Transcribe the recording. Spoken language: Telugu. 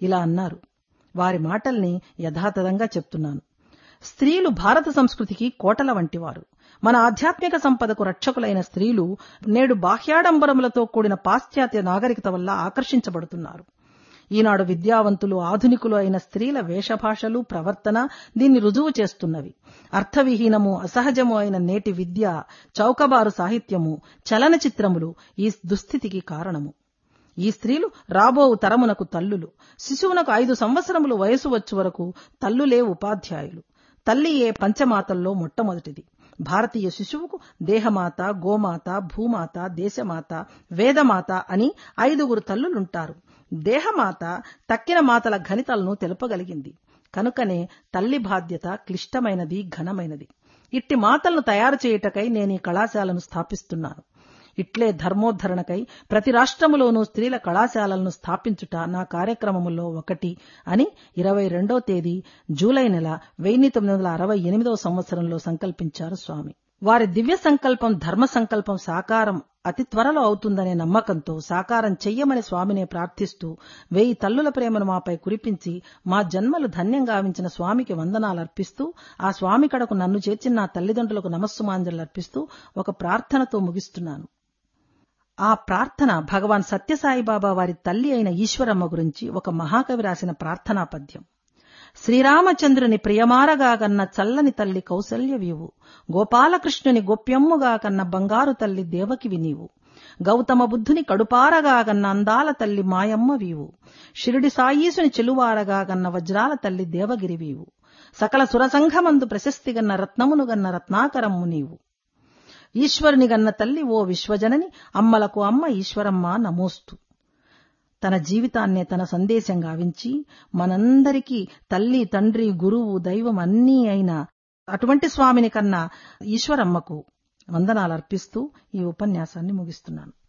ఇలా అన్నారు వారి మాటల్ని యథాతథంగా చెప్తున్నాను స్త్రీలు భారత సంస్కృతికి కోటల వంటివారు మన ఆధ్యాత్మిక సంపదకు రక్షకులైన స్త్రీలు నేడు బాహ్యాడంబరములతో కూడిన పాశ్చాత్య నాగరికత వల్ల ఆకర్షించబడుతున్నారు ఈనాడు విద్యావంతులు ఆధునికులు అయిన స్త్రీల వేషభాషలు ప్రవర్తన దీన్ని రుజువు చేస్తున్నవి అర్థవిహీనము అసహజము అయిన నేటి విద్య చౌకబారు సాహిత్యము చలనచిత్రములు ఈ దుస్థితికి కారణము ఈ స్త్రీలు రాబోవు తరమునకు తల్లులు శిశువునకు ఐదు సంవత్సరములు వయసు వచ్చు వరకు తల్లులే ఉపాధ్యాయులు తల్లియే పంచమాతల్లో మొట్టమొదటిది భారతీయ శిశువుకు దేహమాత గోమాత భూమాత దేశమాత వేదమాత అని ఐదుగురు తల్లులుంటారు దేహమాత తక్కిన మాతల ఘనితలను తెలుపగలిగింది కనుకనే తల్లి బాధ్యత క్లిష్టమైనది ఘనమైనది ఇట్టి మాతలను తయారు చేయుటకై నేను ఈ కళాశాలను స్థాపిస్తున్నాను ఇట్లే ధర్మోద్ధరణకై ప్రతి రాష్ట్రములోనూ స్త్రీల కళాశాలలను స్థాపించుట నా కార్యక్రమములో ఒకటి అని ఇరవై రెండో తేదీ జూలై నెల వెయ్యి తొమ్మిది వందల అరవై ఎనిమిదవ సంవత్సరంలో సంకల్పించారు స్వామి వారి దివ్య సంకల్పం ధర్మ సంకల్పం సాకారం అతి త్వరలో అవుతుందనే నమ్మకంతో సాకారం చెయ్యమని స్వామినే ప్రార్థిస్తూ వెయ్యి తల్లుల ప్రేమను మాపై కురిపించి మా జన్మలు ధన్యం గావించిన స్వామికి వందనాలు అర్పిస్తూ ఆ స్వామి కడకు నన్ను చేర్చిన నా తల్లిదండ్రులకు నమస్సుమాంజలు అర్పిస్తూ ఒక ప్రార్థనతో ముగిస్తున్నాను ఆ ప్రార్థన భగవాన్ సత్యసాయిబాబా వారి తల్లి అయిన ఈశ్వరమ్మ గురించి ఒక మహాకవి రాసిన ప్రార్థనా పద్యం శ్రీరామచంద్రుని ప్రియమారగా కన్న చల్లని తల్లి కౌసల్యవీవు గోపాలకృష్ణుని గోప్యమ్ముగా కన్న బంగారు తల్లి దేవకివి నీవు గౌతమ బుద్ధుని కడుపారగా గన్న అందాల తల్లి మాయమ్మ వీవు షిరిడి సాయీసుని చెలువారగా గన్న వజ్రాల తల్లి దేవగిరివీవు సకల సురసంఘమందు ప్రశస్తిగన్న రత్నమును గన్న రత్నాకరమ్ము నీవు ఈశ్వరుని గన్న తల్లి ఓ విశ్వజనని అమ్మలకు అమ్మ ఈశ్వరమ్మ నమోస్తు తన జీవితాన్నే తన సందేశం గావించి మనందరికీ తల్లి తండ్రి గురువు దైవం అన్నీ అయిన అటువంటి స్వామిని కన్నా ఈశ్వరమ్మకు వందనాలు అర్పిస్తూ ఈ ఉపన్యాసాన్ని ముగిస్తున్నాను